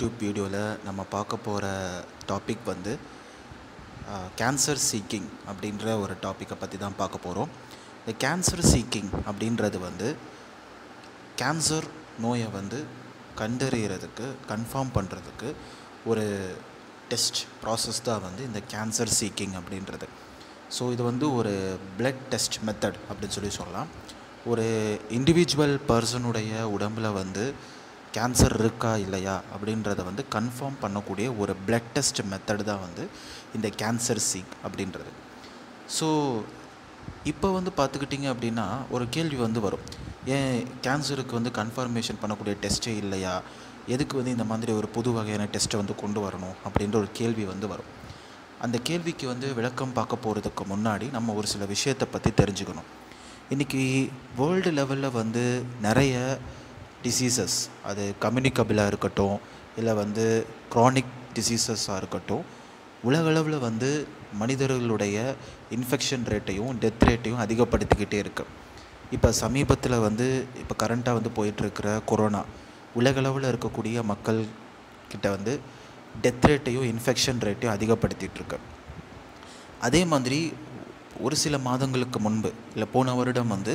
YouTube வீடியோவில் நம்ம பார்க்க போகிற டாபிக் வந்து கேன்சர் சீக்கிங் அப்படின்ற ஒரு டாப்பிக்கை பற்றி தான் பார்க்க போகிறோம் இந்த கேன்சர் சீக்கிங் அப்படின்றது வந்து கேன்சர் நோயை வந்து கண்டறியறதுக்கு கன்ஃபார்ம் பண்ணுறதுக்கு ஒரு டெஸ்ட் ப்ராசஸ் தான் வந்து இந்த கேன்சர் சீக்கிங் அப்படின்றது ஸோ இது வந்து ஒரு பிளட் டெஸ்ட் மெத்தட் அப்படின்னு சொல்லி சொல்லலாம் ஒரு இண்டிவிஜுவல் பர்சனுடைய உடம்பில் வந்து கேன்சர் இருக்கா இல்லையா அப்படின்றத வந்து கன்ஃபார்ம் பண்ணக்கூடிய ஒரு பிளட் டெஸ்ட் மெத்தட் தான் வந்து இந்த கேன்சர் சீக் அப்படின்றது ஸோ இப்போ வந்து பார்த்துக்கிட்டிங்க அப்படின்னா ஒரு கேள்வி வந்து வரும் ஏன் கேன்சருக்கு வந்து கன்ஃபர்மேஷன் பண்ணக்கூடிய டெஸ்ட்டே இல்லையா எதுக்கு வந்து இந்த மாதிரி ஒரு புது வகையான டெஸ்ட்டை வந்து கொண்டு வரணும் அப்படின்ற ஒரு கேள்வி வந்து வரும் அந்த கேள்விக்கு வந்து விளக்கம் பார்க்க போகிறதுக்கு முன்னாடி நம்ம ஒரு சில விஷயத்தை பற்றி தெரிஞ்சுக்கணும் இன்றைக்கி வேர்ல்டு லெவலில் வந்து நிறைய டிசீசஸ் அது கம்யூனிகபிளாக இருக்கட்டும் இல்லை வந்து க்ரானிக் டிசீசஸாக இருக்கட்டும் உலகளவில் வந்து மனிதர்களுடைய இன்ஃபெக்ஷன் ரேட்டையும் டெத் ரேட்டையும் அதிகப்படுத்திக்கிட்டே இருக்கு இப்போ சமீபத்தில் வந்து இப்போ கரண்ட்டாக வந்து போயிட்டுருக்கிற கொரோனா உலகளவில் இருக்கக்கூடிய மக்கள் கிட்ட வந்து டெத் ரேட்டையும் இன்ஃபெக்ஷன் ரேட்டையும் அதிகப்படுத்திட்டு இருக்கு அதே மாதிரி ஒரு சில மாதங்களுக்கு முன்பு இல்லை போன வருடம் வந்து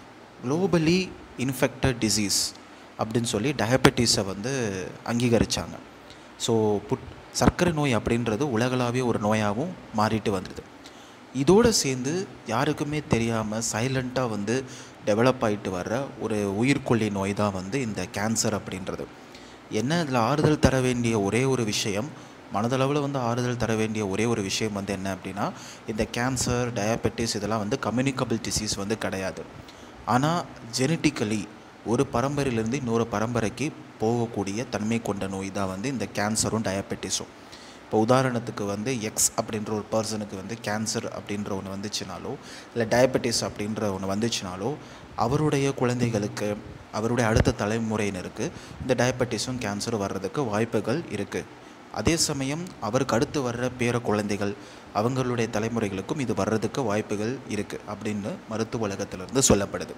குளோபலி இன்ஃபெக்டட் டிசீஸ் அப்படின்னு சொல்லி டயபெட்டிஸை வந்து அங்கீகரித்தாங்க ஸோ புட் சர்க்கரை நோய் அப்படின்றது உலகளாவிய ஒரு நோயாகவும் மாறிட்டு வந்துடுது இதோடு சேர்ந்து யாருக்குமே தெரியாமல் சைலண்ட்டாக வந்து டெவலப் ஆகிட்டு வர்ற ஒரு உயிர்கொல்லி நோய் தான் வந்து இந்த கேன்சர் அப்படின்றது என்ன இதில் ஆறுதல் தர வேண்டிய ஒரே ஒரு விஷயம் மனதளவில் வந்து ஆறுதல் தர வேண்டிய ஒரே ஒரு விஷயம் வந்து என்ன அப்படின்னா இந்த கேன்சர் டயபெட்டிஸ் இதெல்லாம் வந்து கம்யூனிகபிள் டிசீஸ் வந்து கிடையாது ஆனால் ஜெனட்டிக்கலி ஒரு பரம்பரையிலேருந்து இன்னொரு பரம்பரைக்கு போகக்கூடிய தன்மை கொண்ட நோய் தான் வந்து இந்த கேன்சரும் டயபெட்டிஸும் இப்போ உதாரணத்துக்கு வந்து எக்ஸ் அப்படின்ற ஒரு பர்சனுக்கு வந்து கேன்சர் அப்படின்ற ஒன்று வந்துச்சுனாலோ இல்லை டயபெட்டிஸ் அப்படின்ற ஒன்று வந்துச்சுனாலோ அவருடைய குழந்தைகளுக்கு அவருடைய அடுத்த தலைமுறையினருக்கு இந்த டயபெட்டிஸும் கேன்சரும் வர்றதுக்கு வாய்ப்புகள் இருக்குது அதே சமயம் அவருக்கு அடுத்து வர்ற பேர குழந்தைகள் அவங்களுடைய தலைமுறைகளுக்கும் இது வர்றதுக்கு வாய்ப்புகள் இருக்குது அப்படின்னு மருத்துவ உலகத்திலிருந்து சொல்லப்படுது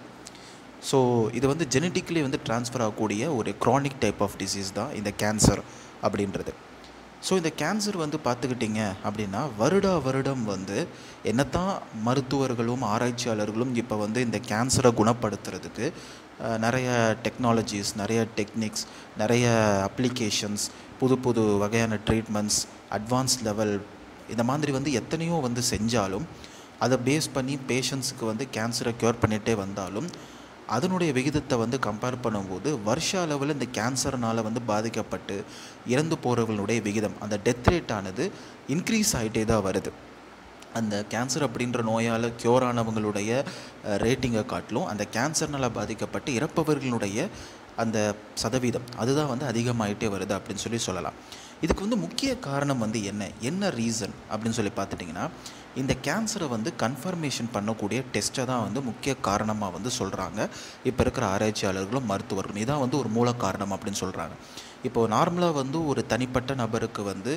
ஸோ இது வந்து ஜெனட்டிக்கலி வந்து ட்ரான்ஸ்ஃபர் ஆகக்கூடிய ஒரு க்ரானிக் டைப் ஆஃப் டிசீஸ் தான் இந்த கேன்சர் அப்படின்றது ஸோ இந்த கேன்சர் வந்து பார்த்துக்கிட்டிங்க அப்படின்னா வருடா வருடம் வந்து என்னத்தான் மருத்துவர்களும் ஆராய்ச்சியாளர்களும் இப்போ வந்து இந்த கேன்சரை குணப்படுத்துறதுக்கு நிறைய டெக்னாலஜிஸ் நிறைய டெக்னிக்ஸ் நிறைய அப்ளிகேஷன்ஸ் புது புது வகையான ட்ரீட்மெண்ட்ஸ் அட்வான்ஸ் லெவல் இந்த மாதிரி வந்து எத்தனையோ வந்து செஞ்சாலும் அதை பேஸ் பண்ணி பேஷண்ட்ஸுக்கு வந்து கேன்சரை க்யூர் பண்ணிகிட்டே வந்தாலும் அதனுடைய விகிதத்தை வந்து கம்பேர் பண்ணும்போது வருஷ அளவில் இந்த கேன்சர்னால் வந்து பாதிக்கப்பட்டு இறந்து போகிறவங்களுடைய விகிதம் அந்த டெத் ரேட் ஆனது இன்க்ரீஸ் ஆகிட்டே தான் வருது அந்த கேன்சர் அப்படின்ற நோயால் க்யூர் ஆனவங்களுடைய ரேட்டிங்கை காட்டிலும் அந்த கேன்சர்னால் பாதிக்கப்பட்டு இறப்பவர்களுடைய அந்த சதவீதம் அதுதான் வந்து அதிகமாகிட்டே வருது அப்படின்னு சொல்லி சொல்லலாம் இதுக்கு வந்து முக்கிய காரணம் வந்து என்ன என்ன ரீசன் அப்படின்னு சொல்லி பார்த்துட்டிங்கன்னா இந்த கேன்சரை வந்து கன்ஃபர்மேஷன் பண்ணக்கூடிய டெஸ்ட்டை தான் வந்து முக்கிய காரணமாக வந்து சொல்கிறாங்க இப்போ இருக்கிற ஆராய்ச்சியாளர்களும் மருத்துவர்களும் இதான் வந்து ஒரு மூல காரணம் அப்படின்னு சொல்கிறாங்க இப்போது நார்மலாக வந்து ஒரு தனிப்பட்ட நபருக்கு வந்து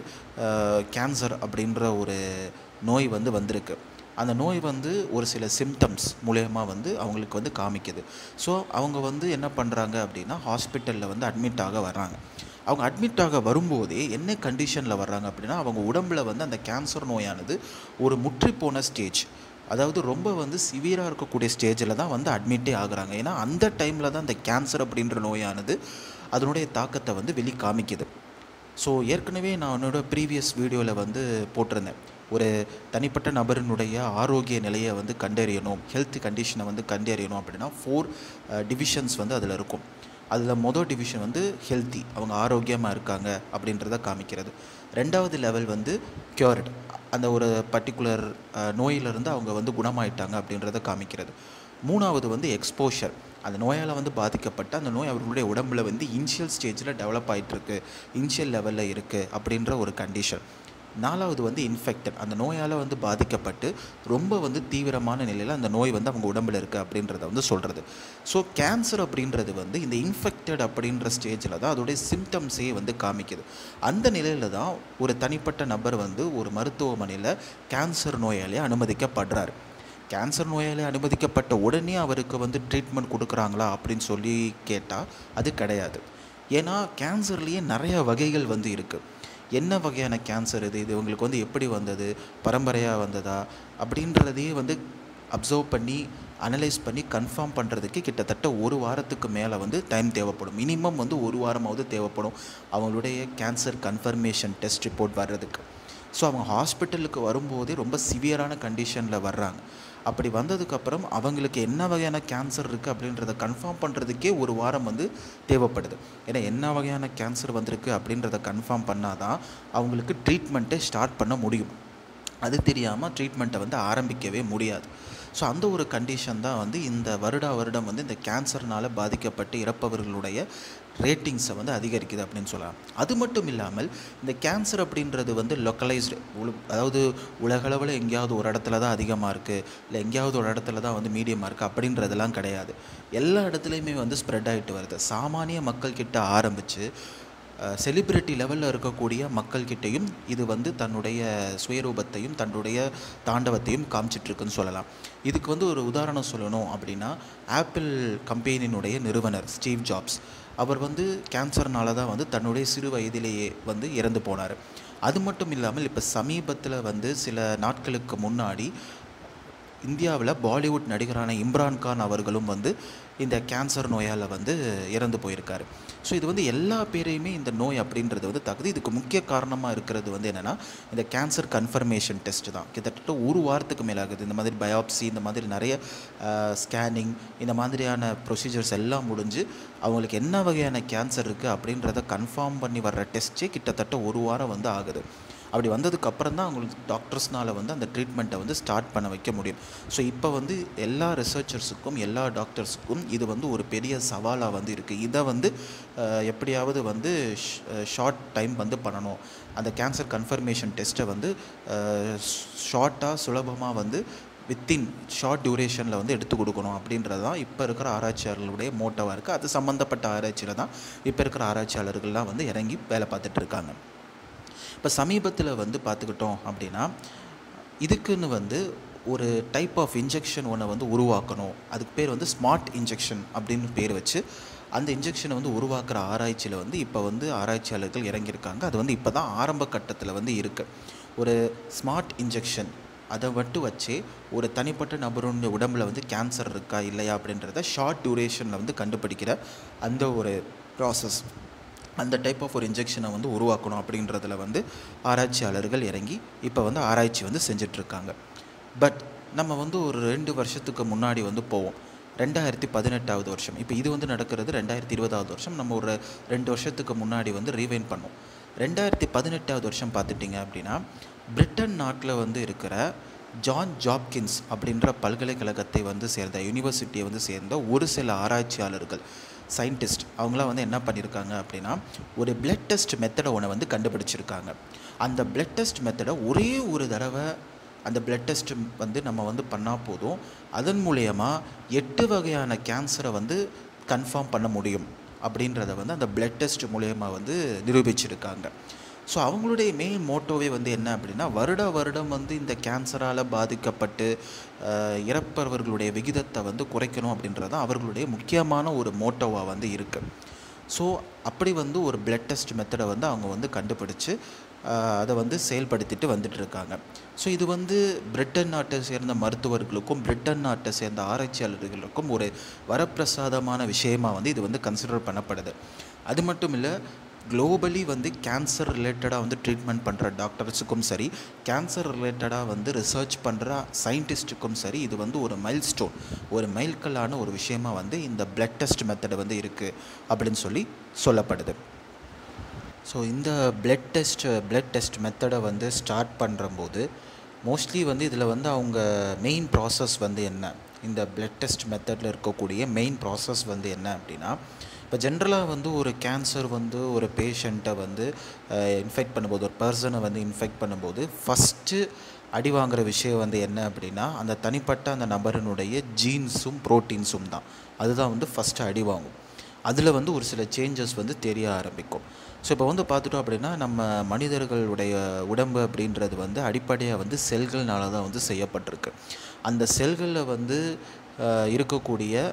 கேன்சர் அப்படின்ற ஒரு நோய் வந்து வந்திருக்கு அந்த நோய் வந்து ஒரு சில சிம்டம்ஸ் மூலயமா வந்து அவங்களுக்கு வந்து காமிக்குது ஸோ அவங்க வந்து என்ன பண்ணுறாங்க அப்படின்னா ஹாஸ்பிட்டலில் வந்து அட்மிட் ஆக வர்றாங்க அவங்க அட்மிட் ஆக வரும்போதே என்ன கண்டிஷனில் வர்றாங்க அப்படின்னா அவங்க உடம்பில் வந்து அந்த கேன்சர் நோயானது ஒரு முற்றி போன ஸ்டேஜ் அதாவது ரொம்ப வந்து சிவியராக இருக்கக்கூடிய ஸ்டேஜில் தான் வந்து அட்மிட்டே ஆகுறாங்க ஏன்னா அந்த டைமில் தான் அந்த கேன்சர் அப்படின்ற நோயானது அதனுடைய தாக்கத்தை வந்து வெளி காமிக்குது ஸோ ஏற்கனவே நான் என்னோடய ப்ரீவியஸ் வீடியோவில் வந்து போட்டிருந்தேன் ஒரு தனிப்பட்ட நபரினுடைய ஆரோக்கிய நிலையை வந்து கண்டறியணும் ஹெல்த் கண்டிஷனை வந்து கண்டறியணும் அப்படின்னா ஃபோர் டிவிஷன்ஸ் வந்து அதில் இருக்கும் அதில் மொதல் டிவிஷன் வந்து ஹெல்த்தி அவங்க ஆரோக்கியமாக இருக்காங்க அப்படின்றத காமிக்கிறது ரெண்டாவது லெவல் வந்து க்யூர்டு அந்த ஒரு பர்டிகுலர் நோயிலிருந்து அவங்க வந்து குணமாயிட்டாங்க அப்படின்றத காமிக்கிறது மூணாவது வந்து எக்ஸ்போஷர் அந்த நோயால் வந்து பாதிக்கப்பட்ட அந்த நோய் அவர்களுடைய உடம்புல வந்து இனிஷியல் ஸ்டேஜில் டெவலப் ஆகிட்டுருக்கு இனிஷியல் லெவலில் இருக்குது அப்படின்ற ஒரு கண்டிஷன் நாலாவது வந்து இன்ஃபெக்டட் அந்த நோயால் வந்து பாதிக்கப்பட்டு ரொம்ப வந்து தீவிரமான நிலையில் அந்த நோய் வந்து அவங்க உடம்புல இருக்குது அப்படின்றத வந்து சொல்கிறது ஸோ கேன்சர் அப்படின்றது வந்து இந்த இன்ஃபெக்டட் அப்படின்ற ஸ்டேஜில் தான் அதோடைய சிம்டம்ஸே வந்து காமிக்குது அந்த நிலையில் தான் ஒரு தனிப்பட்ட நபர் வந்து ஒரு மருத்துவமனையில் கேன்சர் நோயாளியை அனுமதிக்கப்படுறாரு கேன்சர் நோயாளி அனுமதிக்கப்பட்ட உடனே அவருக்கு வந்து ட்ரீட்மெண்ட் கொடுக்குறாங்களா அப்படின்னு சொல்லி கேட்டால் அது கிடையாது ஏன்னா கேன்சர்லேயே நிறைய வகைகள் வந்து இருக்குது என்ன வகையான கேன்சர் இது இது உங்களுக்கு வந்து எப்படி வந்தது பரம்பரையாக வந்ததா அப்படின்றதையே வந்து அப்சர்வ் பண்ணி அனலைஸ் பண்ணி கன்ஃபார்ம் பண்ணுறதுக்கு கிட்டத்தட்ட ஒரு வாரத்துக்கு மேலே வந்து டைம் தேவைப்படும் மினிமம் வந்து ஒரு வாரமாவது தேவைப்படும் அவங்களுடைய கேன்சர் கன்ஃபர்மேஷன் டெஸ்ட் ரிப்போர்ட் வர்றதுக்கு ஸோ அவங்க ஹாஸ்பிட்டலுக்கு வரும்போதே ரொம்ப சிவியரான கண்டிஷனில் வர்றாங்க அப்படி வந்ததுக்கப்புறம் அவங்களுக்கு என்ன வகையான கேன்சர் இருக்குது அப்படின்றத கன்ஃபார்ம் பண்ணுறதுக்கே ஒரு வாரம் வந்து தேவைப்படுது ஏன்னா என்ன வகையான கேன்சர் வந்திருக்கு அப்படின்றத கன்ஃபார்ம் பண்ணால் தான் அவங்களுக்கு ட்ரீட்மெண்ட்டை ஸ்டார்ட் பண்ண முடியும் அது தெரியாமல் ட்ரீட்மெண்ட்டை வந்து ஆரம்பிக்கவே முடியாது ஸோ அந்த ஒரு கண்டிஷன் தான் வந்து இந்த வருடா வருடம் வந்து இந்த கேன்சர்னால் பாதிக்கப்பட்டு இறப்பவர்களுடைய ரேட்டிங்ஸை வந்து அதிகரிக்குது அப்படின்னு சொல்லலாம் அது மட்டும் இல்லாமல் இந்த கேன்சர் அப்படின்றது வந்து லொக்கலைஸ்டு அதாவது உலகளவில் எங்கேயாவது ஒரு இடத்துல தான் அதிகமாக இருக்குது இல்லை எங்கேயாவது ஒரு இடத்துல தான் வந்து மீடியமாக இருக்குது அப்படின்றதெல்லாம் கிடையாது எல்லா இடத்துலையுமே வந்து ஸ்ப்ரெட் ஆகிட்டு வருது சாமானிய மக்கள்கிட்ட ஆரம்பித்து செலிப்ரிட்டி லெவலில் இருக்கக்கூடிய மக்கள்கிட்டையும் இது வந்து தன்னுடைய சுயரூபத்தையும் தன்னுடைய தாண்டவத்தையும் காமிச்சிட்ருக்குன்னு சொல்லலாம் இதுக்கு வந்து ஒரு உதாரணம் சொல்லணும் அப்படின்னா ஆப்பிள் கம்பெனியினுடைய நிறுவனர் ஸ்டீவ் ஜாப்ஸ் அவர் வந்து கேன்சர்னால தான் வந்து தன்னுடைய சிறு வயதிலேயே வந்து இறந்து போனார் அது மட்டும் இல்லாமல் இப்போ சமீபத்தில் வந்து சில நாட்களுக்கு முன்னாடி இந்தியாவில் பாலிவுட் நடிகரான இம்ரான் கான் அவர்களும் வந்து இந்த கேன்சர் நோயால் வந்து இறந்து போயிருக்காரு ஸோ இது வந்து எல்லா பேரையுமே இந்த நோய் அப்படின்றது வந்து தாக்குது இதுக்கு முக்கிய காரணமாக இருக்கிறது வந்து என்னென்னா இந்த கேன்சர் கன்ஃபர்மேஷன் டெஸ்ட் தான் கிட்டத்தட்ட ஒரு வாரத்துக்கு மேலே ஆகுது இந்த மாதிரி பயாப்சி இந்த மாதிரி நிறைய ஸ்கேனிங் இந்த மாதிரியான ப்ரொசீஜர்ஸ் எல்லாம் முடிஞ்சு அவங்களுக்கு என்ன வகையான கேன்சர் இருக்குது அப்படின்றத கன்ஃபார்ம் பண்ணி வர்ற டெஸ்ட்டே கிட்டத்தட்ட ஒரு வாரம் வந்து ஆகுது அப்படி வந்ததுக்கு அப்புறம் தான் அவங்களுக்கு டாக்டர்ஸ்னால் வந்து அந்த ட்ரீட்மெண்ட்டை வந்து ஸ்டார்ட் பண்ண வைக்க முடியும் ஸோ இப்போ வந்து எல்லா ரிசர்ச்சர்ஸுக்கும் எல்லா டாக்டர்ஸுக்கும் இது வந்து ஒரு பெரிய சவாலாக வந்து இருக்குது இதை வந்து எப்படியாவது வந்து ஷார்ட் டைம் வந்து பண்ணணும் அந்த கேன்சர் கன்ஃபர்மேஷன் டெஸ்ட்டை வந்து ஷார்ட்டாக சுலபமாக வந்து வித்தின் ஷார்ட் டியூரேஷனில் வந்து எடுத்து கொடுக்கணும் அப்படின்றது தான் இப்போ இருக்கிற ஆராய்ச்சியாளர்களுடைய மோட்டோவாக இருக்குது அது சம்மந்தப்பட்ட ஆராய்ச்சியில் தான் இப்போ இருக்கிற ஆராய்ச்சியாளர்கள்லாம் வந்து இறங்கி வேலை பார்த்துட்டு இருக்காங்க இப்போ சமீபத்தில் வந்து பார்த்துக்கிட்டோம் அப்படின்னா இதுக்குன்னு வந்து ஒரு டைப் ஆஃப் இன்ஜெக்ஷன் ஒன்றை வந்து உருவாக்கணும் அதுக்கு பேர் வந்து ஸ்மார்ட் இன்ஜெக்ஷன் அப்படின்னு பேர் வச்சு அந்த இன்ஜெக்ஷனை வந்து உருவாக்குற ஆராய்ச்சியில் வந்து இப்போ வந்து ஆராய்ச்சியாளர்கள் இறங்கியிருக்காங்க அது வந்து இப்போ தான் ஆரம்ப கட்டத்தில் வந்து இருக்குது ஒரு ஸ்மார்ட் இன்ஜெக்ஷன் அதை மட்டும் வச்சே ஒரு தனிப்பட்ட நபருடைய உடம்புல வந்து கேன்சர் இருக்கா இல்லையா அப்படின்றத ஷார்ட் டியூரேஷனில் வந்து கண்டுபிடிக்கிற அந்த ஒரு ப்ராசஸ் அந்த டைப் ஆஃப் ஒரு இன்ஜெக்ஷனை வந்து உருவாக்கணும் அப்படின்றதுல வந்து ஆராய்ச்சியாளர்கள் இறங்கி இப்போ வந்து ஆராய்ச்சி வந்து செஞ்சிட்ருக்காங்க பட் நம்ம வந்து ஒரு ரெண்டு வருஷத்துக்கு முன்னாடி வந்து போவோம் ரெண்டாயிரத்தி பதினெட்டாவது வருஷம் இப்போ இது வந்து நடக்கிறது ரெண்டாயிரத்தி இருபதாவது வருஷம் நம்ம ஒரு ரெண்டு வருஷத்துக்கு முன்னாடி வந்து ரீவைன் பண்ணோம் ரெண்டாயிரத்தி பதினெட்டாவது வருஷம் பார்த்துட்டிங்க அப்படின்னா பிரிட்டன் நாட்டில் வந்து இருக்கிற ஜான் ஜாப்கின்ஸ் அப்படின்ற பல்கலைக்கழகத்தை வந்து சேர்ந்த யூனிவர்சிட்டியை வந்து சேர்ந்த ஒரு சில ஆராய்ச்சியாளர்கள் சயின்டிஸ்ட் அவங்களாம் வந்து என்ன பண்ணியிருக்காங்க அப்படின்னா ஒரு பிளட் டெஸ்ட் மெத்தடை ஒன்று வந்து கண்டுபிடிச்சிருக்காங்க அந்த பிளட் டெஸ்ட் மெத்தடை ஒரே ஒரு தடவை அந்த பிளட் டெஸ்ட் வந்து நம்ம வந்து பண்ணால் போதும் அதன் மூலயமா எட்டு வகையான கேன்சரை வந்து கன்ஃபார்ம் பண்ண முடியும் அப்படின்றத வந்து அந்த பிளட் டெஸ்ட் மூலயமா வந்து நிரூபிச்சிருக்காங்க ஸோ அவங்களுடைய மெயின் மோட்டோவே வந்து என்ன அப்படின்னா வருட வருடம் வந்து இந்த கேன்சரால் பாதிக்கப்பட்டு இறப்பவர்களுடைய விகிதத்தை வந்து குறைக்கணும் அப்படின்றது தான் அவர்களுடைய முக்கியமான ஒரு மோட்டோவாக வந்து இருக்குது ஸோ அப்படி வந்து ஒரு பிளட் டெஸ்ட் மெத்தடை வந்து அவங்க வந்து கண்டுபிடிச்சு அதை வந்து செயல்படுத்திட்டு வந்துட்டு இருக்காங்க ஸோ இது வந்து பிரிட்டன் நாட்டை சேர்ந்த மருத்துவர்களுக்கும் பிரிட்டன் நாட்டை சேர்ந்த ஆராய்ச்சியாளர்களுக்கும் ஒரு வரப்பிரசாதமான விஷயமாக வந்து இது வந்து கன்சிடர் பண்ணப்படுது அது மட்டும் இல்லை குளோபலி வந்து கேன்சர் ரிலேட்டடாக வந்து ட்ரீட்மெண்ட் பண்ணுற டாக்டர்ஸுக்கும் சரி கேன்சர் ரிலேட்டடாக வந்து ரிசர்ச் பண்ணுற சயின்டிஸ்ட்டுக்கும் சரி இது வந்து ஒரு மைல் ஸ்டோன் ஒரு மைல்கல்லான ஒரு விஷயமா வந்து இந்த பிளட் டெஸ்ட் மெத்தடு வந்து இருக்குது அப்படின்னு சொல்லி சொல்லப்படுது ஸோ இந்த பிளட் டெஸ்ட் பிளட் டெஸ்ட் மெத்தடை வந்து ஸ்டார்ட் பண்ணுறம்போது மோஸ்ட்லி வந்து இதில் வந்து அவங்க மெயின் ப்ராசஸ் வந்து என்ன இந்த பிளட் டெஸ்ட் மெத்தடில் இருக்கக்கூடிய மெயின் ப்ராசஸ் வந்து என்ன அப்படின்னா இப்போ ஜென்ரலாக வந்து ஒரு கேன்சர் வந்து ஒரு பேஷண்ட்டை வந்து இன்ஃபெக்ட் பண்ணும்போது ஒரு பர்சனை வந்து இன்ஃபெக்ட் பண்ணும்போது ஃபஸ்ட்டு அடி வாங்குற விஷயம் வந்து என்ன அப்படின்னா அந்த தனிப்பட்ட அந்த நபரினுடைய ஜீன்ஸும் ப்ரோட்டீன்ஸும் தான் அதுதான் வந்து ஃபஸ்ட்டு அடி வாங்கும் அதில் வந்து ஒரு சில சேஞ்சஸ் வந்து தெரிய ஆரம்பிக்கும் ஸோ இப்போ வந்து பார்த்துட்டோம் அப்படின்னா நம்ம மனிதர்களுடைய உடம்பு அப்படின்றது வந்து அடிப்படையாக வந்து செல்கள்னால தான் வந்து செய்யப்பட்டிருக்கு அந்த செல்களில் வந்து இருக்கக்கூடிய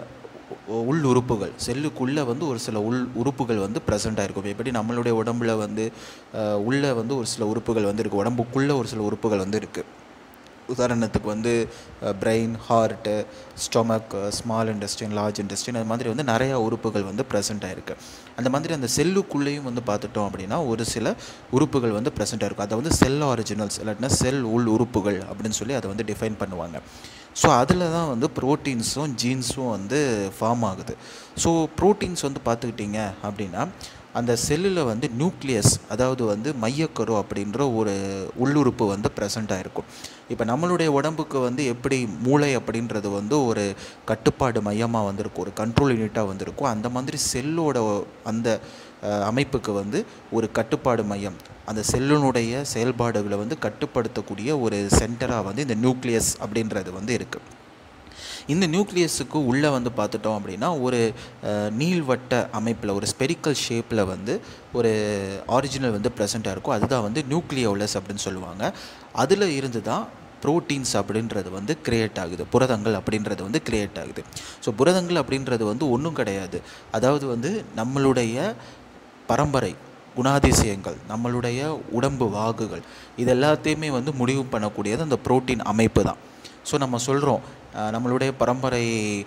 உ- உள் உறுப்புகள் செல்லுக்குள்ளே வந்து ஒரு சில உள் உறுப்புகள் வந்து ப்ரெசென்ட் ஆகிருக்கும் எப்படி நம்மளுடைய உடம்புல வந்து அஹ், உள்ள வந்து ஒரு சில உறுப்புகள் வந்து இருக்குது உடம்புக்குள்ளே ஒரு சில உறுப்புகள் வந்து இருக்குது உதாரணத்துக்கு வந்து brain heart stomach small intestine large intestine அது மாதிரி வந்து நிறையா உறுப்புகள் வந்து ப்ரெசென்ட் ஆயிருக்கு அந்த மாதிரி அந்த செல்லுக்குள்ளேயும் வந்து பார்த்துட்டோம் அப்படின்னா ஒரு சில உறுப்புகள் வந்து ப்ரெசென்ட் ஆயிருக்கும் அதை வந்து செல் ஆரிஜினல்ஸ் இல்லாட்டினா செல் உள் உறுப்புகள் அப்படின்னு சொல்லி அதை வந்து டிஃபைன் பண்ணுவாங்க ஸோ அதில் தான் வந்து ப்ரோட்டீன்ஸும் ஜீன்ஸும் வந்து ஃபார்ம் ஆகுது ஸோ ப்ரோட்டீன்ஸ் வந்து பார்த்துக்கிட்டிங்க அப்படின்னா அந்த செல்லில் வந்து நியூக்ளியஸ் அதாவது வந்து மையக்கரு அப்படின்ற ஒரு உள்ளுறுப்பு வந்து ப்ரெசண்ட்டாக இருக்கும் இப்போ நம்மளுடைய உடம்புக்கு வந்து எப்படி மூளை அப்படின்றது வந்து ஒரு கட்டுப்பாடு மையமாக வந்திருக்கும் ஒரு கண்ட்ரோல் யூனிட்டாக வந்திருக்கும் அந்த மாதிரி செல்லோட அந்த அஹ், அமைப்புக்கு வந்து ஒரு கட்டுப்பாடு மையம் அந்த செல்லினுடைய செயல்பாடுகளை வந்து கட்டுப்படுத்தக்கூடிய ஒரு சென்டராக வந்து இந்த நியூக்ளியஸ் அப்படின்றது வந்து இருக்குது இந்த நியூக்ளியஸுக்கு உள்ளே வந்து பார்த்துட்டோம் அப்படின்னா ஒரு அஹ், நீள்வட்ட அமைப்பில் ஒரு ஸ்பெரிக்கல் ஷேப்பில் வந்து ஒரு ஆரிஜினல் வந்து ப்ரெசண்ட்டாக இருக்கும் அதுதான் வந்து நியூக்ளியோலஸ் அப்படின்னு சொல்லுவாங்க அதில் இருந்து தான் ப்ரோட்டீன்ஸ் அப்படின்றது வந்து கிரியேட் ஆகுது புரதங்கள் அப்படின்றது வந்து கிரியேட் ஆகுது ஸோ புரதங்கள் அப்படின்றது வந்து ஒன்றும் கிடையாது அதாவது வந்து நம்மளுடைய பரம்பரை குணாதிசயங்கள் நம்மளுடைய உடம்பு வாகுகள் இது எல்லாத்தையுமே வந்து முடிவு பண்ணக்கூடியது அந்த புரோட்டீன் அமைப்பு தான் ஸோ நம்ம சொல்கிறோம் நம்மளுடைய பரம்பரை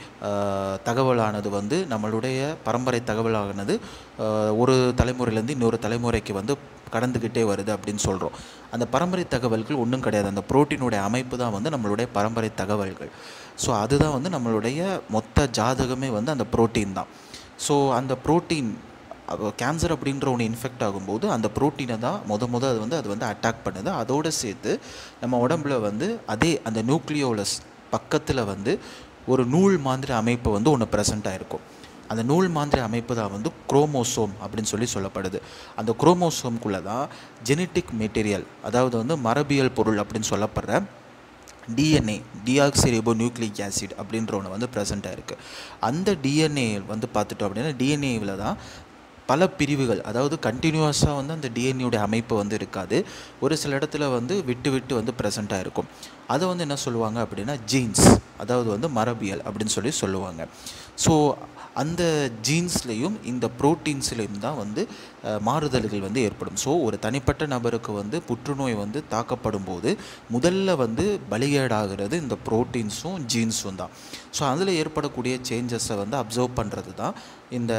அஹ், தகவலானது வந்து நம்மளுடைய பரம்பரை தகவலானது அஹ், ஒரு தலைமுறையிலேருந்து இன்னொரு தலைமுறைக்கு வந்து கடந்துக்கிட்டே வருது அப்படின்னு சொல்கிறோம் அந்த பரம்பரை தகவல்கள் ஒன்றும் கிடையாது அந்த புரோட்டீனுடைய அமைப்பு தான் வந்து நம்மளுடைய பரம்பரை தகவல்கள் ஸோ அதுதான் வந்து நம்மளுடைய மொத்த ஜாதகமே வந்து அந்த புரோட்டீன் தான் ஸோ அந்த புரோட்டீன் கேன்சர் அப்படின்ற ஒன்று இன்ஃபெக்ட் ஆகும்போது அந்த ப்ரோட்டீனை தான் முத முத அது வந்து அது வந்து அட்டாக் பண்ணுது அதோடு சேர்த்து நம்ம உடம்புல வந்து அதே அந்த நியூக்ளியோலஸ் பக்கத்தில் வந்து ஒரு நூல் மாதிரி அமைப்பு வந்து ஒன்று ப்ரெசென்ட் ஆகிருக்கும் அந்த நூல் மாதிரி அமைப்பு தான் வந்து குரோமோசோம் அப்படின்னு சொல்லி சொல்லப்படுது அந்த குரோமோசோம்குள்ளே தான் ஜெனட்டிக் மெட்டீரியல் அதாவது வந்து மரபியல் பொருள் அப்படின்னு சொல்லப்படுற டிஎன்ஏ டிஆக்சிரிபோ நியூக்ளிக் ஆசிட் அப்படின்ற ஒன்று வந்து ப்ரெசென்ட்டாக இருக்குது அந்த டிஎன்ஏ வந்து பார்த்துட்டோம் அப்படின்னா டிஎன்ஏவில் தான் பல பிரிவுகள் அதாவது கண்டினியூஸாக வந்து அந்த டிஎன்ஏடைய அமைப்பு வந்து இருக்காது ஒரு சில இடத்துல வந்து விட்டு விட்டு வந்து ப்ரெசண்ட்டாக இருக்கும் அதை வந்து என்ன சொல்லுவாங்க அப்படின்னா ஜீன்ஸ் அதாவது வந்து மரபியல் அப்படின்னு சொல்லி சொல்லுவாங்க ஸோ அந்த ஜீன்ஸ்லேயும் இந்த ப்ரோட்டீன்ஸ்லேயும் தான் வந்து அஹ், மாறுதல்கள் வந்து ஏற்படும் ஸோ ஒரு தனிப்பட்ட நபருக்கு வந்து புற்றுநோய் வந்து தாக்கப்படும் போது முதல்ல வந்து பலிகேடாகிறது இந்த ப்ரோட்டீன்ஸும் ஜீன்ஸும் தான் ஸோ அதில் ஏற்படக்கூடிய சேஞ்சஸை வந்து அப்சர்வ் பண்ணுறது தான் இந்த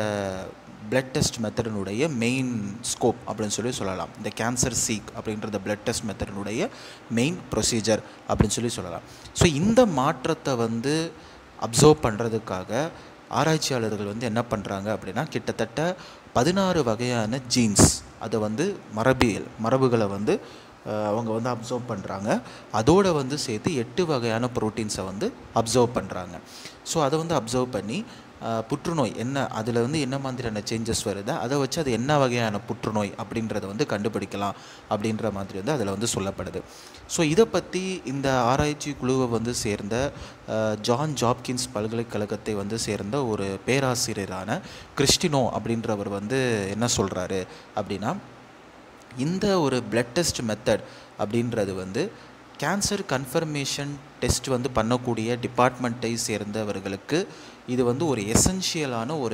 பிளட் டெஸ்ட் மெத்தடினுடைய மெயின் ஸ்கோப் அப்படின்னு சொல்லி சொல்லலாம் இந்த கேன்சர் சீக் அப்படின்றத பிளட் டெஸ்ட் மெத்தடினுடைய மெயின் ப்ரொசீஜர் அப்படின்னு சொல்லி சொல்லலாம் ஸோ இந்த மாற்றத்தை வந்து அப்சர்வ் பண்ணுறதுக்காக ஆராய்ச்சியாளர்கள் வந்து என்ன பண்ணுறாங்க அப்படின்னா கிட்டத்தட்ட பதினாறு வகையான ஜீன்ஸ் அதை வந்து மரபியல் மரபுகளை வந்து அஹ், அவங்க வந்து அப்சர்வ் பண்ணுறாங்க அதோட வந்து சேர்த்து எட்டு வகையான ப்ரோட்டீன்ஸை வந்து அப்சர்வ் பண்ணுறாங்க ஸோ அதை வந்து அப்சர்வ் பண்ணி அஹ், புற்றுநோய் என்ன அதில் வந்து என்ன மாதிரியான சேஞ்சஸ் வருது அதை வச்சு அது என்ன வகையான புற்றுநோய் அப்படின்றத வந்து கண்டுபிடிக்கலாம் அப்படின்ற மாதிரி வந்து அதில் வந்து சொல்லப்படுது ஸோ இதை பற்றி இந்த ஆராய்ச்சி குழுவை வந்து சேர்ந்த அஹ், ஜான் ஜாப்கின்ஸ் பல்கலைக்கழகத்தை வந்து சேர்ந்த ஒரு பேராசிரியரான கிறிஸ்டினோ அப்படின்றவர் வந்து என்ன சொல்கிறாரு அப்படின்னா இந்த ஒரு பிளட் டெஸ்ட் மெத்தட் அப்படின்றது வந்து கேன்சர் கன்ஃபர்மேஷன் டெஸ்ட் வந்து பண்ணக்கூடிய டிபார்ட்மெண்ட்டை சேர்ந்தவர்களுக்கு இது வந்து ஒரு எசென்ஷியலான ஒரு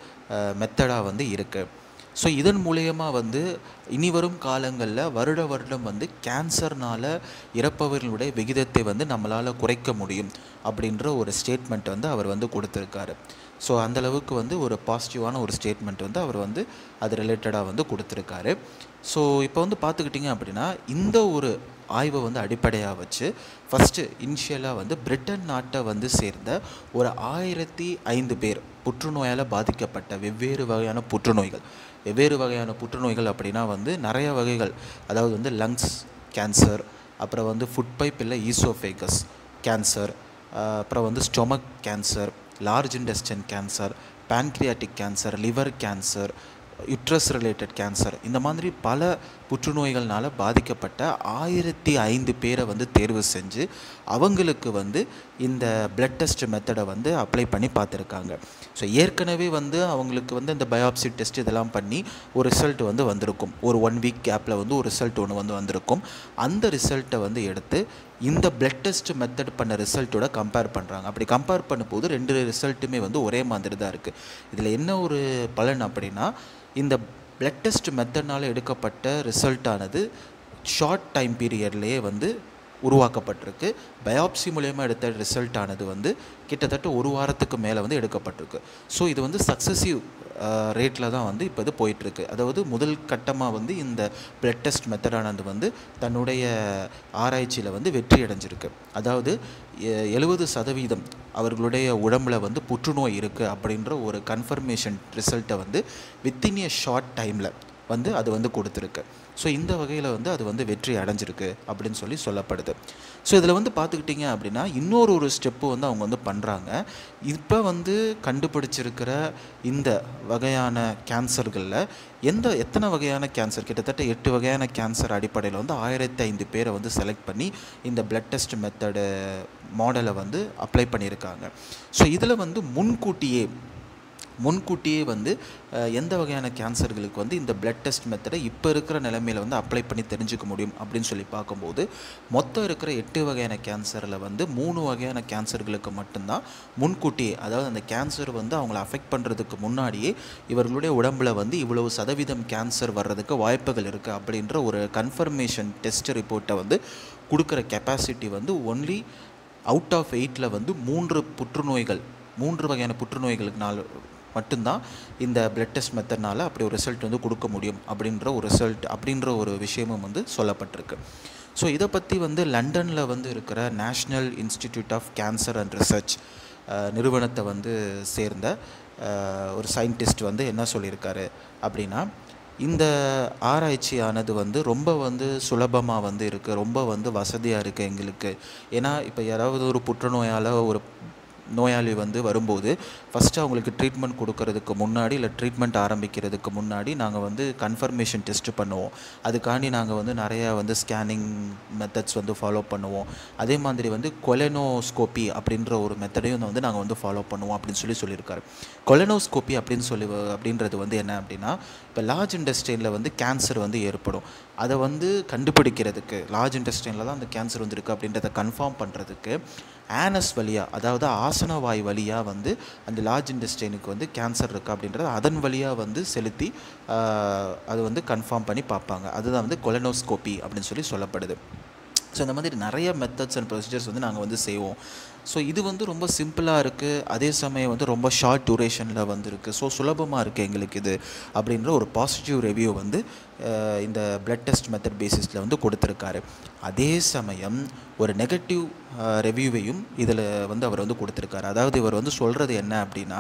மெத்தடாக வந்து இருக்குது ஸோ இதன் மூலயமா வந்து இனி வரும் காலங்களில் வருட வருடம் வந்து கேன்சர்னால் இறப்பவர்களுடைய விகிதத்தை வந்து நம்மளால் குறைக்க முடியும் அப்படின்ற ஒரு ஸ்டேட்மெண்ட் வந்து அவர் வந்து கொடுத்துருக்காரு ஸோ அந்தளவுக்கு வந்து ஒரு பாசிட்டிவான ஒரு ஸ்டேட்மெண்ட் வந்து அவர் வந்து அது ரிலேட்டடாக வந்து கொடுத்துருக்காரு ஸோ இப்போ வந்து பார்த்துக்கிட்டிங்க அப்படின்னா இந்த ஒரு ஆய்வை வந்து அடிப்படையாக வச்சு ஃபஸ்ட்டு இனிஷியலாக வந்து பிரிட்டன் நாட்டை வந்து சேர்ந்த ஒரு ஆயிரத்தி ஐந்து பேர் புற்றுநோயால் பாதிக்கப்பட்ட வெவ்வேறு வகையான புற்றுநோய்கள் வெவ்வேறு வகையான புற்றுநோய்கள் அப்படின்னா வந்து நிறைய வகைகள் அதாவது வந்து லங்ஸ் கேன்சர் அப்புறம் வந்து ஃபுட் பைப் இல்லை ஈசோஃபேகஸ் கேன்சர் அப்புறம் வந்து stomach cancer large intestine cancer pancreatic cancer liver cancer uterus related cancer இந்த மாதிரி பல புற்றுநோய்கள்னால் பாதிக்கப்பட்ட ஆயிரத்தி ஐந்து பேரை வந்து தேர்வு செஞ்சு அவங்களுக்கு வந்து இந்த பிளட் டெஸ்ட் மெத்தடை வந்து அப்ளை பண்ணி பார்த்துருக்காங்க ஸோ ஏற்கனவே வந்து அவங்களுக்கு வந்து இந்த பயாப்சி டெஸ்ட் இதெல்லாம் பண்ணி ஒரு ரிசல்ட் வந்து வந்திருக்கும் ஒரு ஒன் வீக் கேப்பில் வந்து ஒரு ரிசல்ட் ஒன்று வந்து வந்திருக்கும் அந்த ரிசல்ட்டை வந்து எடுத்து இந்த பிளட் டெஸ்ட் மெத்தட் பண்ண ரிசல்ட்டோட கம்பேர் பண்ணுறாங்க அப்படி கம்பேர் பண்ணும்போது ரெண்டு ரிசல்ட்டுமே வந்து ஒரே மாதிரி தான் இருக்குது இதில் என்ன ஒரு பலன் அப்படின்னா இந்த பிளட் டெஸ்ட் மெத்தட்னால் எடுக்கப்பட்ட ரிசல்ட்டானது ஷார்ட் டைம் பீரியட்லேயே வந்து உருவாக்கப்பட்டிருக்கு பயாப்சி மூலயமா எடுத்த ரிசல்ட் ஆனது வந்து கிட்டத்தட்ட ஒரு வாரத்துக்கு மேலே வந்து எடுக்கப்பட்டிருக்கு ஸோ இது வந்து சக்ஸஸிவ் ரேட்டில் தான் வந்து இப்போ இது போயிட்டுருக்கு அதாவது முதல் கட்டமாக வந்து இந்த பிளட் டெஸ்ட் மெத்தடானது வந்து தன்னுடைய ஆராய்ச்சியில் வந்து வெற்றி அடைஞ்சிருக்கு அதாவது எழுபது சதவீதம் அவர்களுடைய உடம்புல வந்து புற்றுநோய் இருக்குது அப்படின்ற ஒரு கன்ஃபர்மேஷன் ரிசல்ட்டை வந்து வித்தின் எ ஷார்ட் டைமில் வந்து அது வந்து கொடுத்துருக்கு ஸோ இந்த வகையில் வந்து அது வந்து வெற்றி அடைஞ்சிருக்கு அப்படின்னு சொல்லி சொல்லப்படுது ஸோ இதில் வந்து பார்த்துக்கிட்டிங்க அப்படின்னா இன்னொரு ஒரு ஸ்டெப்பு வந்து அவங்க வந்து பண்ணுறாங்க இப்போ வந்து கண்டுபிடிச்சிருக்கிற இந்த வகையான கேன்சர்களில் எந்த எத்தனை வகையான கேன்சர் கிட்டத்தட்ட எட்டு வகையான கேன்சர் அடிப்படையில் வந்து ஆயிரத்தி ஐந்து பேரை வந்து செலக்ட் பண்ணி இந்த பிளட் டெஸ்ட் மெத்தடு மாடலை வந்து அப்ளை பண்ணியிருக்காங்க ஸோ இதில் வந்து முன்கூட்டியே முன்கூட்டியே வந்து எந்த வகையான கேன்சர்களுக்கு வந்து இந்த பிளட் டெஸ்ட் மெத்தடை இப்போ இருக்கிற நிலைமையில் வந்து அப்ளை பண்ணி தெரிஞ்சுக்க முடியும் அப்படின்னு சொல்லி பார்க்கும்போது மொத்தம் இருக்கிற எட்டு வகையான கேன்சரில் வந்து மூணு வகையான கேன்சர்களுக்கு மட்டும்தான் முன்கூட்டியே அதாவது அந்த கேன்சர் வந்து அவங்கள அஃபெக்ட் பண்ணுறதுக்கு முன்னாடியே இவர்களுடைய உடம்புல வந்து இவ்வளவு சதவீதம் கேன்சர் வர்றதுக்கு வாய்ப்புகள் இருக்குது அப்படின்ற ஒரு கன்ஃபர்மேஷன் டெஸ்ட் ரிப்போர்ட்டை வந்து கொடுக்குற கெப்பாசிட்டி வந்து ஒன்லி அவுட் ஆஃப் எயிட்டில் வந்து மூன்று புற்றுநோய்கள் மூன்று வகையான புற்றுநோய்களுக்குனால மட்டும்தான் இந்த பிளட் டெஸ்ட் மெத்தட்னால் அப்படி ஒரு ரிசல்ட் வந்து கொடுக்க முடியும் அப்படின்ற ஒரு ரிசல்ட் அப்படின்ற ஒரு விஷயமும் வந்து சொல்லப்பட்டிருக்கு ஸோ இதை பற்றி வந்து லண்டனில் வந்து இருக்கிற national institute of cancer and research நிறுவனத்தை வந்து சேர்ந்த ஒரு சயின்டிஸ்ட் வந்து என்ன சொல்லியிருக்காரு அப்படின்னா இந்த ஆராய்ச்சியானது வந்து ரொம்ப வந்து சுலபமாக வந்து இருக்குது ரொம்ப வந்து வசதியாக இருக்குது எங்களுக்கு ஏன்னா இப்போ யாராவது ஒரு புற்றுநோயால் ஒரு நோயாளி வந்து வரும்போது ஃபஸ்ட்டு அவங்களுக்கு ட்ரீட்மெண்ட் கொடுக்கறதுக்கு முன்னாடி இல்லை ட்ரீட்மெண்ட் ஆரம்பிக்கிறதுக்கு முன்னாடி நாங்கள் வந்து கன்ஃபர்மேஷன் டெஸ்ட் பண்ணுவோம் அதுக்காண்டி நாங்கள் வந்து நிறையா வந்து ஸ்கேனிங் மெத்தட்ஸ் வந்து ஃபாலோ பண்ணுவோம் அதே மாதிரி வந்து கொலனோஸ்கோப்பி அப்படின்ற ஒரு மெத்தடையும் வந்து நாங்கள் வந்து ஃபாலோ பண்ணுவோம் அப்படின்னு சொல்லி சொல்லியிருக்காரு கொலனோஸ்கோப்பி அப்படின்னு சொல்லி அப்படின்றது வந்து என்ன அப்படின்னா இப்போ லார்ஜ் இண்டஸ்ட்ரியில் வந்து கேன்சர் வந்து ஏற்படும் அதை வந்து கண்டுபிடிக்கிறதுக்கு லார்ஜ் இண்டஸ்ட்ரியில் தான் அந்த கேன்சர் வந்து இருக்குது அப்படின்றத கன்ஃபார்ம் பண்ணுறதுக்கு ஆனஸ் வழியாக அதாவது ஆசன வாய் வழியாக வந்து அந்த லார்ஜ் இண்டஸ்ட்ரைனுக்கு வந்து கேன்சர் இருக்குது அப்படின்றத அதன் வழியாக வந்து செலுத்தி அது வந்து கன்ஃபார்ம் பண்ணி பார்ப்பாங்க அதுதான் வந்து கொலனோஸ்கோப்பி அப்படின்னு சொல்லி சொல்லப்படுது ஸோ இந்த மாதிரி நிறைய மெத்தட்ஸ் அண்ட் ப்ரொசீஜர்ஸ் வந்து நாங்கள் வந்து செய்வோம் ஸோ இது வந்து ரொம்ப சிம்பிளாக இருக்குது அதே சமயம் வந்து ரொம்ப ஷார்ட் டூரேஷனில் வந்து இருக்குது ஸோ சுலபமாக இருக்குது எங்களுக்கு இது அப்படின்ற ஒரு பாசிட்டிவ் ரிவ்யூ வந்து இந்த பிளட் டெஸ்ட் மெத்தட் பேசிஸில் வந்து கொடுத்துருக்காரு அதே சமயம் ஒரு நெகட்டிவ் ரிவ்யூவையும் இதில் வந்து அவர் வந்து கொடுத்துருக்காரு அதாவது இவர் வந்து சொல்கிறது என்ன அப்படின்னா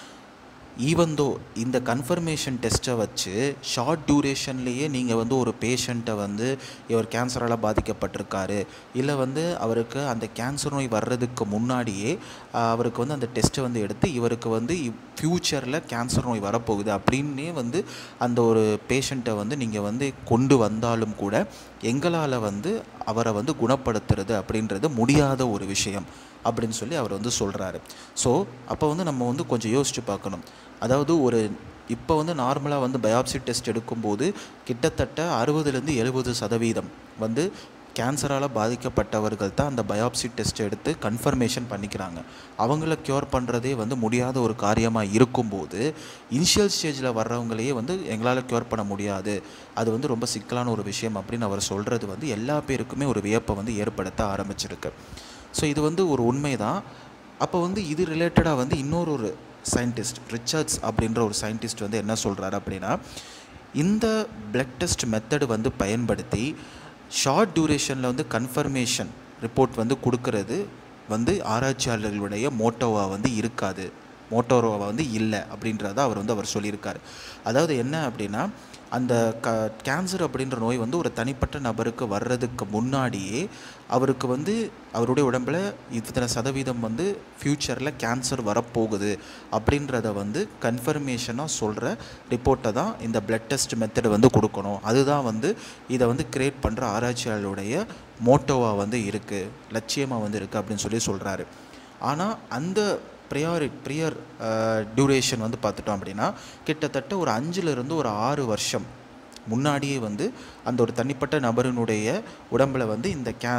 ஈவந்தோ இந்த கன்ஃபர்மேஷன் டெஸ்ட்டை வச்சு ஷார்ட் டியூரேஷன்லேயே நீங்கள் வந்து ஒரு பேஷண்ட்டை வந்து இவர் கேன்சரால் பாதிக்கப்பட்டிருக்காரு இல்லை வந்து அவருக்கு அந்த கேன்சர் நோய் வர்றதுக்கு முன்னாடியே அவருக்கு வந்து அந்த டெஸ்ட்டை வந்து எடுத்து இவருக்கு வந்து ஃப்யூச்சரில் கேன்சர் நோய் வரப்போகுது அப்படின்னே வந்து அந்த ஒரு பேஷண்ட்டை வந்து நீங்கள் வந்து கொண்டு வந்தாலும் கூட எங்களால் வந்து அவரை வந்து குணப்படுத்துறது அப்படின்றது முடியாத ஒரு விஷயம் அப்படின்னு சொல்லி அவர் வந்து சொல்கிறாரு ஸோ அப்போ வந்து நம்ம வந்து கொஞ்சம் யோசித்து பார்க்கணும் அதாவது ஒரு இப்போ வந்து நார்மலாக வந்து பயாப்சி டெஸ்ட் எடுக்கும்போது கிட்டத்தட்ட அறுபதுலேருந்து எழுபது சதவீதம் வந்து கேன்சரால் பாதிக்கப்பட்டவர்கள் தான் அந்த பயாப்சி டெஸ்ட் எடுத்து கன்ஃபர்மேஷன் பண்ணிக்கிறாங்க அவங்கள க்யூர் பண்ணுறதே வந்து முடியாத ஒரு காரியமாக இருக்கும்போது இனிஷியல் ஸ்டேஜில் வர்றவங்களையே வந்து எங்களால் க்யூர் பண்ண முடியாது அது வந்து ரொம்ப சிக்கலான ஒரு விஷயம் அப்படின்னு அவர் சொல்கிறது வந்து எல்லா பேருக்குமே ஒரு வியப்பை வந்து ஏற்படுத்த ஆரம்பிச்சிருக்கு ஸோ இது வந்து ஒரு உண்மை தான் அப்போ வந்து இது ரிலேட்டடாக வந்து இன்னொரு ஒரு சயின்டிஸ்ட் ரிச்சர்ட்ஸ் அப்படின்ற ஒரு சயின்டிஸ்ட் வந்து என்ன சொல்கிறாரு அப்படின்னா இந்த பிளட் டெஸ்ட் மெத்தடு வந்து பயன்படுத்தி ஷார்ட் டியூரேஷனில் வந்து கன்ஃபர்மேஷன் ரிப்போர்ட் வந்து கொடுக்கறது வந்து ஆராய்ச்சியாளர்களுடைய மோட்டோவாக வந்து இருக்காது மோட்டோரோவா வந்து இல்லை அப்படின்றத அவர் வந்து அவர் சொல்லியிருக்காரு அதாவது என்ன அப்படின்னா அந்த க கேன்சர் அப்படின்ற நோய் வந்து ஒரு தனிப்பட்ட நபருக்கு வர்றதுக்கு முன்னாடியே அவருக்கு வந்து அவருடைய உடம்புல இத்தனை சதவீதம் வந்து ஃப்யூச்சரில் கேன்சர் வரப்போகுது அப்படின்றத வந்து கன்ஃபர்மேஷனாக சொல்கிற ரிப்போர்ட்டை தான் இந்த பிளட் டெஸ்ட் மெத்தடு வந்து கொடுக்கணும் அதுதான் வந்து இதை வந்து கிரியேட் பண்ணுற ஆராய்ச்சியாளருடைய மோட்டோவாக வந்து இருக்குது லட்சியமாக வந்து இருக்குது அப்படின்னு சொல்லி சொல்கிறாரு ஆனால் அந்த ப்ரியாரி ப்ரியர் டியூரேஷன் வந்து பார்த்துட்டோம் அப்படின்னா கிட்டத்தட்ட ஒரு அஞ்சுலேருந்து ஒரு ஆறு வருஷம் முன்னாடியே வந்து அந்த ஒரு தனிப்பட்ட நபரினுடைய உடம்புல வந்து இந்த கே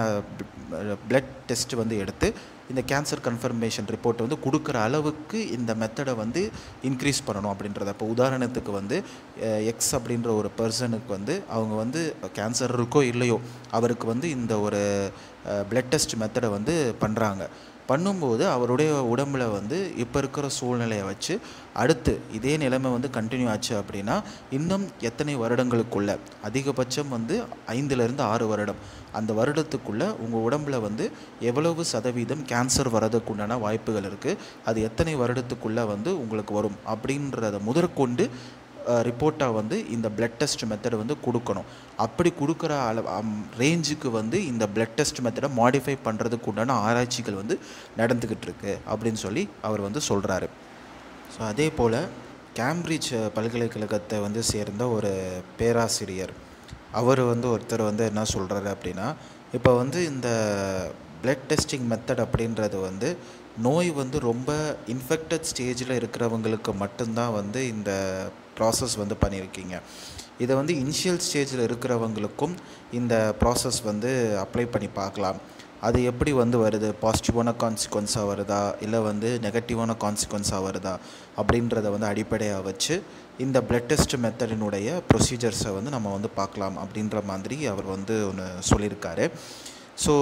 பிளட் டெஸ்ட் வந்து எடுத்து இந்த கேன்சர் கன்ஃபர்மேஷன் ரிப்போர்ட்டை வந்து கொடுக்குற அளவுக்கு இந்த மெத்தடை வந்து இன்க்ரீஸ் பண்ணணும் அப்படின்றத இப்போ உதாரணத்துக்கு வந்து எக்ஸ் அப்படின்ற ஒரு பர்சனுக்கு வந்து அவங்க வந்து கேன்சர் இருக்கோ இல்லையோ அவருக்கு வந்து இந்த ஒரு பிளட் டெஸ்ட் மெத்தடை வந்து பண்ணுறாங்க பண்ணும்போது அவருடைய உடம்புல வந்து இப்போ இருக்கிற சூழ்நிலையை வச்சு அடுத்து இதே நிலைமை வந்து கண்டினியூ ஆச்சு அப்படின்னா இன்னும் எத்தனை வருடங்களுக்குள்ள அதிகபட்சம் வந்து ஐந்துலேருந்து ஆறு வருடம் அந்த வருடத்துக்குள்ளே உங்கள் உடம்புல வந்து எவ்வளவு சதவீதம் கேன்சர் வர்றதுக்குண்டான வாய்ப்புகள் இருக்குது அது எத்தனை வருடத்துக்குள்ளே வந்து உங்களுக்கு வரும் அப்படின்றத முதற்கொண்டு ரிப்போர்ட்டாக வந்து இந்த பிளட் டெஸ்ட் மெத்தடை வந்து கொடுக்கணும் அப்படி கொடுக்குற அளவு ரேஞ்சுக்கு வந்து இந்த பிளட் டெஸ்ட் மெத்தடை மாடிஃபை பண்ணுறதுக்கு உண்டான ஆராய்ச்சிகள் வந்து நடந்துக்கிட்டு இருக்கு அப்படின்னு சொல்லி அவர் வந்து சொல்கிறாரு ஸோ அதே போல் கேம்பிரிட்ஜ் பல்கலைக்கழகத்தை வந்து சேர்ந்த ஒரு பேராசிரியர் அவர் வந்து ஒருத்தர் வந்து என்ன சொல்கிறாரு அப்படின்னா இப்போ வந்து இந்த பிளட் டெஸ்டிங் மெத்தட் அப்படின்றது வந்து நோய் வந்து ரொம்ப இன்ஃபெக்டட் ஸ்டேஜில் இருக்கிறவங்களுக்கு மட்டும்தான் வந்து இந்த ப்ராசஸ் வந்து பண்ணியிருக்கீங்க இதை வந்து இனிஷியல் ஸ்டேஜில் இருக்கிறவங்களுக்கும் இந்த ப்ராசஸ் வந்து அப்ளை பண்ணி பார்க்கலாம் அது எப்படி வந்து வருது பாசிட்டிவான கான்சிக்வன்ஸாக வருதா இல்லை வந்து நெகட்டிவான கான்சிக்வன்ஸாக வருதா அப்படின்றத வந்து அடிப்படையாக வச்சு இந்த பிளட் டெஸ்ட் மெத்தடினுடைய ப்ரொசீஜர்ஸை வந்து நம்ம வந்து பார்க்கலாம் அப்படின்ற மாதிரி அவர் வந்து ஒன்று சொல்லியிருக்காரு ஸோ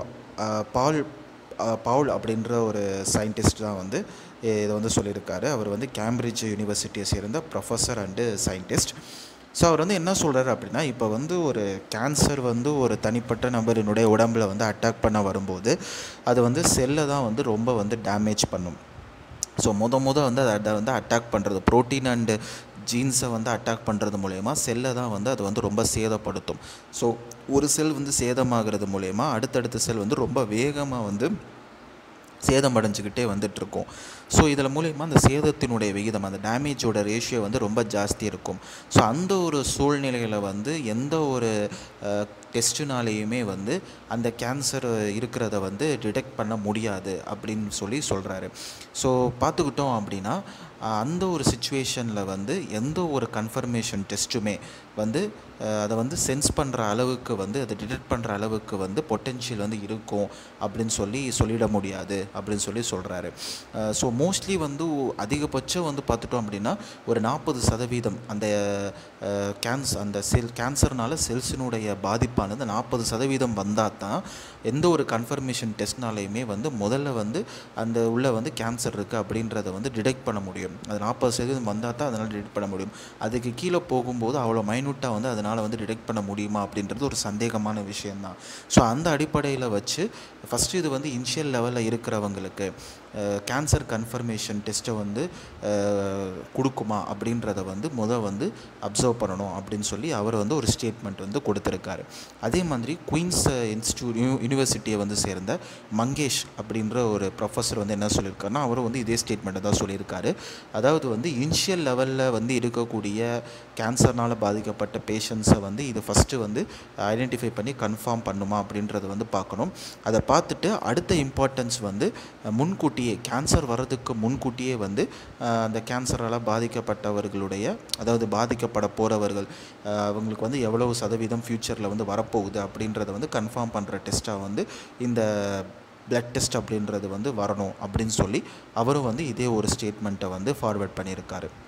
பால் பவுல் அப்படின்ற ஒரு சயின்டிஸ்ட் தான் வந்து இதை வந்து சொல்லியிருக்காரு அவர் வந்து கேம்பிரிட்ஜ் யூனிவர்சிட்டியை சேர்ந்த ப்ரொஃபஸர் அண்டு சயின்டிஸ்ட் ஸோ அவர் வந்து என்ன சொல்கிறாரு அப்படின்னா இப்போ வந்து ஒரு கேன்சர் வந்து ஒரு தனிப்பட்ட நபரினுடைய உடம்பில் வந்து அட்டாக் பண்ண வரும்போது அது வந்து செல்லை தான் வந்து ரொம்ப வந்து டேமேஜ் பண்ணும் ஸோ முத முத வந்து அதை வந்து அட்டாக் பண்ணுறது ப்ரோட்டீன் அண்டு ஜீன்ஸை வந்து அட்டாக் பண்ணுறது மூலயமா செல்லை தான் வந்து அது வந்து ரொம்ப சேதப்படுத்தும் ஸோ ஒரு செல் வந்து சேதமாகிறது மூலயமா அடுத்தடுத்த செல் வந்து ரொம்ப வேகமாக வந்து சேதமடைஞ்சிக்கிட்டே வந்துட்டுருக்கும் ஸோ இதில் மூலயமா அந்த சேதத்தினுடைய விகிதம் அந்த டேமேஜோட ரேஷியோ வந்து ரொம்ப ஜாஸ்தி இருக்கும் ஸோ அந்த ஒரு சூழ்நிலையில் வந்து எந்த ஒரு டெஸ்ட்டுனாலேயுமே வந்து அந்த கேன்சர் இருக்கிறத வந்து டிடெக்ட் பண்ண முடியாது அப்படின்னு சொல்லி சொல்கிறாரு ஸோ பார்த்துக்கிட்டோம் அப்படின்னா அந்த ஒரு சுச்சுவேஷனில் வந்து எந்த ஒரு கன்ஃபர்மேஷன் டெஸ்ட்டுமே வந்து அதை வந்து சென்ஸ் பண்ணுற அளவுக்கு வந்து அதை டிடெக்ட் பண்ணுற அளவுக்கு வந்து பொட்டென்ஷியல் வந்து இருக்கும் அப்படின்னு சொல்லி சொல்லிட முடியாது அப்படின்னு சொல்லி சொல்கிறாரு ஸோ மோஸ்ட்லி வந்து அதிகபட்சம் வந்து பார்த்துட்டோம் அப்படின்னா ஒரு நாற்பது சதவீதம் அந்த கேன்ஸ் அந்த செல் கேன்சர்னால செல்ஸினுடைய பாதிப்பானது நாற்பது சதவீதம் வந்தால் தான் எந்த ஒரு கன்ஃபர்மேஷன் டெஸ்ட்னாலையுமே வந்து முதல்ல வந்து அந்த உள்ள வந்து கேன்சர் இருக்குது அப்படின்றத வந்து டிடெக்ட் பண்ண முடியும் அது நாற்பது சதவீதம் வந்தால் தான் அதனால் டிடெக்ட் பண்ண முடியும் அதுக்கு கீழே போகும்போது அவ்வளோ மைனூட்டாக வந்து அதனால் வந்து டிடெக்ட் பண்ண முடியுமா அப்படின்றது ஒரு சந்தேகமான விஷயந்தான் ஸோ அந்த அடிப்படையில் வச்சு ஃபஸ்ட்டு இது வந்து இனிஷியல் லெவலில் இருக்கிறவங்களுக்கு கேன்சர் கன்ஃபர்மேஷன் டெஸ்ட்டை வந்து கொடுக்குமா அப்படின்றத வந்து முத வந்து அப்சர்வ் பண்ணணும் அப்படின்னு சொல்லி அவர் வந்து ஒரு ஸ்டேட்மெண்ட் வந்து கொடுத்துருக்காரு அதே மாதிரி குயின்ஸ் இன்ஸ்டியூட் யூனிவர்சிட்டியை வந்து சேர்ந்த மங்கேஷ் அப்படின்ற ஒரு ப்ரொஃபஸர் வந்து என்ன சொல்லியிருக்காருன்னா அவரும் வந்து இதே ஸ்டேட்மெண்ட்டை தான் சொல்லியிருக்காரு அதாவது வந்து இனிஷியல் லெவலில் வந்து இருக்கக்கூடிய கேன்சர்னால் பாதிக்கப்பட்ட பேஷண்ட்ஸை வந்து இது ஃபஸ்ட்டு வந்து ஐடென்டிஃபை பண்ணி கன்ஃபார்ம் பண்ணுமா அப்படின்றத வந்து பார்க்கணும் அதை பார்த்துட்டு அடுத்த இம்பார்ட்டன்ஸ் வந்து முன்கூட்டியே கேன்சர் வர்றதுக்கு முன்கூட்டியே வந்து அந்த கேன்சரால் பாதிக்கப்பட்டவர்களுடைய அதாவது பாதிக்கப்பட போகிறவர்கள் அவங்களுக்கு வந்து எவ்வளவு சதவீதம் ஃப்யூச்சரில் வந்து வரப்போகுது அப்படின்றத வந்து கன்ஃபார்ம் பண்ணுற டெஸ்ட்டாக வந்து இந்த பிளட் டெஸ்ட் அப்படின்றது வந்து வரணும் அப்படின்னு சொல்லி அவரும் வந்து இதே ஒரு ஸ்டேட்மெண்ட்டை வந்து ஃபார்வேர்ட் பண்ணியிருக்காரு